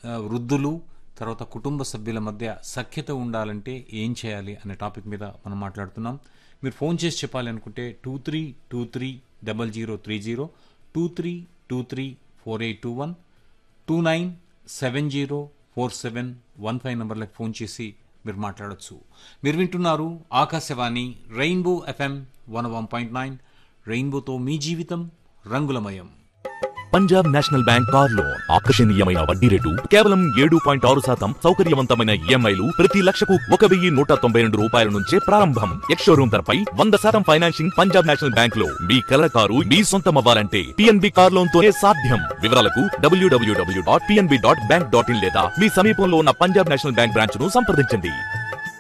ఆ, వృద్ధులు తర్వాత కుటుంబ సభ్యుల మధ్య సఖ్యత ఉండాలంటే ఏం చేయాలి అనే టాపిక్ మీద మనం మాట్లాడుతున్నాం మీరు ఫోన్ చేసి చెప్పాలి అనుకుంటే two three two three double zero three zero two three two three four eight two one two nine seven zero four seven one five నెంబర్లకు ఫోన్ చేసి మీరు మాట్లాడొచ్చు మీరు వింటున్నారు Akashvani rainbow FM one one point nine రెయిన్బోతో మీ జీవితం రంగులమయం Punjab national bank car loan ఆకర్షణీయమైన వడ్డీ రేటు కేవలం ఏడు పాయింట్ ఆరు శాతం సౌకర్యవంతమైన ఈఎంఐలు ప్రతి లక్షకు ఒక వెయ్యి నూట తొంభై రెండు రూపాయల నుంచే ప్రారంభం ఎక్స్ షోరూమ్ ధరపై వంద శాతం ఫైనాన్సింగ్ పంజాబ్ నేషనల్ బ్యాంక్ లో మీ కలర్ కారు మీ సొంతం అవ్వాలంటే పిఎన్బి కార్ లోన్ తోనే సాధ్యం వివరాలకు W W W dot PNB dot bank dot in లేదా మీ సమీపంలో ఉన్న పంజాబ్ నేషనల్ బ్యాంక్ బ్రాంచ్ ను సంప్రదించండి